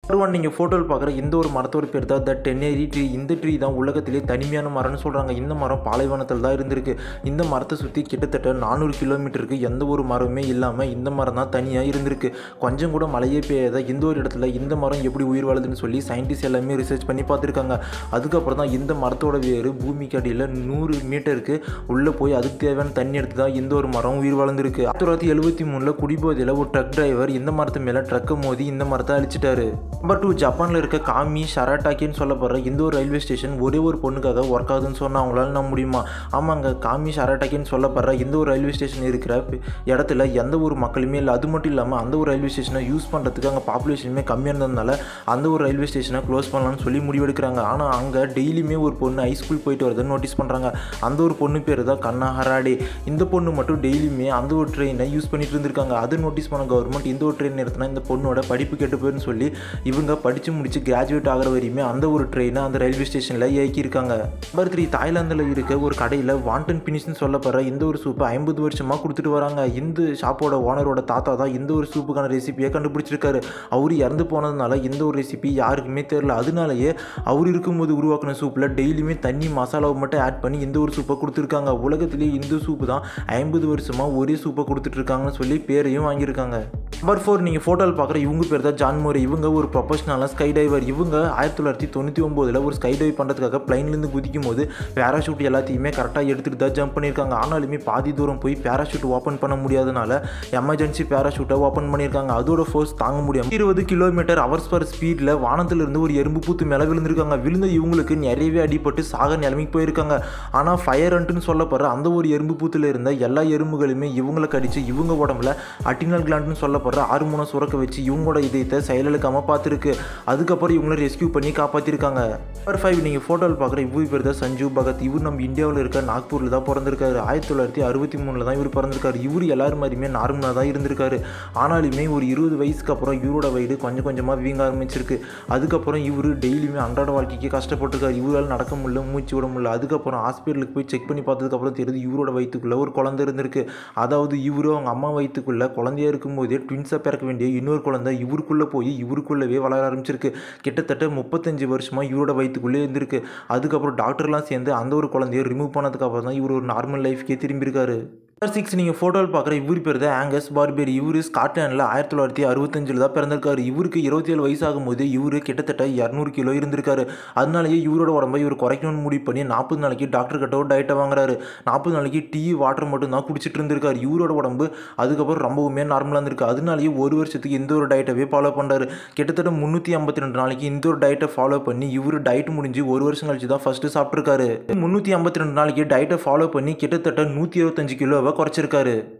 one நீங்கள் ஃபோட்டோவில் பார்க்குற இந்த ஒரு மரத்தோட பேர் தான் த டென்னேரி ட்ரீ இந்த ட்ரீ தான் உலகத்திலே தனிமையான மரம்னு சொல்கிறாங்க இந்த மரம் பாலைவனத்தில் தான் இருந்திருக்கு இந்த மரத்தை சுற்றி கிட்டத்தட்ட நானூறு கிலோமீட்டருக்கு எந்த ஒரு மரமே இல்லாமல் இந்த மரம் தான் தனியாக இருந்திருக்கு கொஞ்சம் கூட மழையே பெய்யாத இந்த ஒரு இடத்துல இந்த மரம் எப்படி உயிர் வாழுதுன்னு சொல்லி சயின்டிஸ்ட் எல்லாமே ரிசர்ச் பண்ணி பார்த்துருக்காங்க அதுக்கப்புறம் தான் இந்த மரத்தோட வேறு பூமிக்கு அடியில் நூறு மீட்டருக்கு உள்ளே போய் அதுக்கு தேவையான தண்ணி எடுத்து தான் இந்த ஒரு மரம் உயிர் வாழ்ந்திருக்கு ஆயிரத்தி தொள்ளாயிரத்தி எழுபத்தி மூணில் குடிபோதையில் ஒரு ட்ரக் டிரைவர் இந்த மரத்து மேலே ட்ரக்கை மோதி இந்த மரத்தை அழிச்சிட்டாரு நம்பர் டூ ஜப்பானில் இருக்க காமி ஷராட்டாக்கின்னு சொல்லப்படுற இந்த ஒரு ரயில்வே ஸ்டேஷன் ஒரே ஒரு பொண்ணுக்காக ஒர்க் ஆகுதுன்னு சொன்னால் அவங்களால நம்ப முடியுமா ஆமாங்க காமி ஷராட்டாக்கின்னு சொல்லப்படுற இந்த ஒரு ரயில்வே ஸ்டேஷன் இருக்கிற ப- இடத்துல எந்த ஒரு மக்களுமே இல்லை அது மட்டும் இல்லாமல் அந்த ஒரு ரயில்வே ஸ்டேஷனை யூஸ் பண்ணுறதுக்கு அங்கே பாப்புலேஷனுமே கம்மியாக இருந்ததுனால அந்த ஒரு ரயில்வே ஸ்டேஷனை க்ளோஸ் பண்ணலாம்னு சொல்லி முடிவெடுக்கிறாங்க ஆனால் அங்கே டெய்லியுமே ஒரு பொண்ணு ஹை ஸ்கூல் போயிட்டு வருதுன்னு நோட்டீஸ் பண்ணுறாங்க அந்த ஒரு பொண்ணு பேர் தான் கண்ணா ஹராடே இந்த பொண்ணு மட்டும் டெய்லியுமே அந்த ஒரு ட்ரெயினை யூஸ் பண்ணிட்டு இருந்திருக்காங்க அதை நோட்டீஸ் பண்ண கவர்மெண்ட் இந்த ஒரு ட்ரெயின் நிறுத்தினா இந்த பொண்ணோட படிப்பு கெட்டு போயிருன்னு சொல்லி இவங்க படித்து முடிச்சு கிராஜுவேட் ஆகிற வரையுமே அந்த ஒரு ட்ரெயினை அந்த ரயில்வே ஸ்டேஷனில் இயக்கியிருக்காங்க நம்பர் த்ரீ தாய்லாந்தில் இருக்க ஒரு கடையில் வாண்டன் பினிஷ்னு சொல்லப்படுற இந்த ஒரு சூப்பை ஐம்பது வருஷமாக கொடுத்துட்டு வராங்க இந்த ஷாப்போட ஓனரோட தாத்தா தான் இந்த ஒரு சூப்புக்கான ரெசிபியை கண்டுபிடிச்சிருக்காரு அவர் இறந்து போனதுனால இந்த ஒரு ரெசிபி யாருக்குமே தெரியல அதனாலயே அவர் இருக்கும்போது உருவாக்கின சூப்பில் டெய்லியுமே தண்ணி மசாலாவை மட்டும் ஆட் பண்ணி இந்த ஒரு சூப்பை கொடுத்துருக்காங்க உலகத்திலேயே இந்த சூப்பு தான் ஐம்பது வருஷமாக ஒரே சூப்பை கொடுத்துட்ருக்காங்கன்னு சொல்லி பேரையும் வாங்கியிருக்காங்க நம்பர் ஃபோர் நீங்கள் ஃபோட்டோவில் பார்க்குற இவங்க பேர் தான் ஜான் மோரே இவங்க ஒரு ப்ரொஃபஷனலாக ஸ்கை டைவர் இவங்க ஆயிரத்தி தொள்ளாயிரத்தி தொண்ணூற்றி ஒம்போதில் ஒரு ஸ்கை டைவ் பண்ணுறதுக்காக பிளைன்லேருந்து குதிக்கும் போது பேராஷூட் எல்லாத்தையுமே கரெக்டாக எடுத்துகிட்டு தான் ஜம்ப் பண்ணியிருக்காங்க ஆனாலுமே பாதி தூரம் போய் பேராஷூட் ஓப்பன் பண்ண முடியாதனால எமர்ஜென்சி பேராஷூட்டை ஓப்பன் பண்ணியிருக்காங்க அதோட ஃபோர்ஸ் தாங்க முடியும் இருபது கிலோமீட்டர் ஹவர்ஸ் பர் ஸ்பீடில் வானத்திலிருந்து ஒரு எறும்பு பூத்து மேலே விழுந்திருக்காங்க விழுந்த இவங்களுக்கு நிறையவே அடிபட்டு சாக நிலைமைக்கு போயிருக்காங்க ஆனால் ஃபயர் அண்ட்டுன்னு சொல்லப்படுற அந்த ஒரு எறும்பு பூத்தில் இருந்த எல்லா எறும்புகளுமே இவங்களை கடிச்சு இவங்க உடம்புல அட்டினல் கிளாண்டுன்னு சொல்லப்படுற ஹார்மோனை சுரக்க வச்சு இவங்களோட இதயத்தை செயலிழக்காம பார்த்துருக்கு அதுக்கப்புறம் இவங்கள ரெஸ்கியூ பண்ணி காப்பாற்றிருக்காங்க நம்பர் ஃபைவ் நீங்கள் ஃபோட்டோவில் பார்க்குற இவ்வு பேர் தான் சஞ்சு பகத் இவர் நம்ம இந்தியாவில் இருக்க நாக்பூரில் தான் பிறந்திருக்காரு ஆயிரத்தி தொள்ளாயிரத்தி அறுபத்தி மூணில் தான் இவர் பிறந்திருக்காரு இவர் எல்லாரும் மாதிரியுமே நார்மலாக தான் இருந்திருக்காரு ஆனாலுமே ஒரு இருபது வயசுக்கு அப்புறம் இவரோட வயது கொஞ்சம் கொஞ்சமாக வீங்க ஆரம்பிச்சிருக்கு அதுக்கப்புறம் இவர் டெய்லியுமே அன்றாட வாழ்க்கைக்கு கஷ்டப்பட்டிருக்காரு இவரால் நடக்க முடியல மூச்சு விட முடியல அதுக்கப்புறம் ஹாஸ்பிட்டலுக்கு போய் செக் பண்ணி பார்த்ததுக்கப்புறம் தெரியுது இவரோட வயிற்றுக்குள்ளே ஒரு குழந்தை இருந்திருக்கு அதாவது இவரும் அவங்க அம்மா வயிற்றுக்குள்ளே குழந்தையா இருக்கும்போதே ட்வின்ஸாக பிறக்க வேண்டிய இன்னொரு குழந்தை இவருக்குள்ளே போய் இவருக்குள்ளவே வளர ஆரம்பிச்சிருக்கு கிட்டத்தட்ட முப்பத்தஞ்சு வருஷமாக இவரோட வயிற்றுக்குள்ளே இருந்திருக்கு அதுக்கப்புறம் டாக்டர்லாம் சேர்ந்து அந்த ஒரு குழந்தைய ரிமூவ் பண்ணதுக்கப்புறம் தான் இவர் ஒரு நார்மல் லைஃப்க்கே திரும்பியிருக்காரு நம்பர் சிக்ஸ் நீங்கள் ஃபோட்டோவில் பார்க்குற இவர் பேர் தான் ஆங்கஸ் பார்பேரி இவர் ஸ்காட்லாண்டில் ஆயிரத்தி தொள்ளாயிரத்தி அறுபத்தஞ்சில் தான் பிறந்திருக்காரு இவருக்கு இருபத்தி ஏழு வயசாகும் போது இவர் கிட்டத்தட்ட இரநூறு கிலோ இருந்திருக்காரு அதனாலேயே இவரோட உடம்பை இவர் குறைக்கணும்னு முடிவு பண்ணி நாற்பது நாளைக்கு டாக்டர் கிட்ட ஒரு டயட்டை வாங்குறாரு நாற்பது நாளைக்கு டீ வாட்டர் மட்டும் தான் குடிச்சிட்டு இருந்திருக்காரு இவரோட உடம்பு அதுக்கப்புறம் ரொம்பவுமே நார்மலாக இருந்திருக்கு அதனாலேயே ஒரு வருஷத்துக்கு இந்த ஒரு டயட்டவே ஃபாலோ பண்ணுறாரு கிட்டத்தட்ட முந்நூற்றி ஐம்பத்தி ரெண்டு நாளைக்கு இந்த ஒரு டயட்டை ஃபாலோ பண்ணி இவர் டயட் முடிஞ்சு ஒரு வருஷம் கழிச்சு தான் ஃபஸ்ட்டு சாப்பிட்ருக்காரு முந்நூற்றி ஐம்பத்தி ரெண்டு நாளைக்கு டயட்டை ஃபாலோ பண்ணி கிட்டத்தட்ட நூற்றி இருபத்தஞ்சு கிலோவை குறைச்சிருக்காரு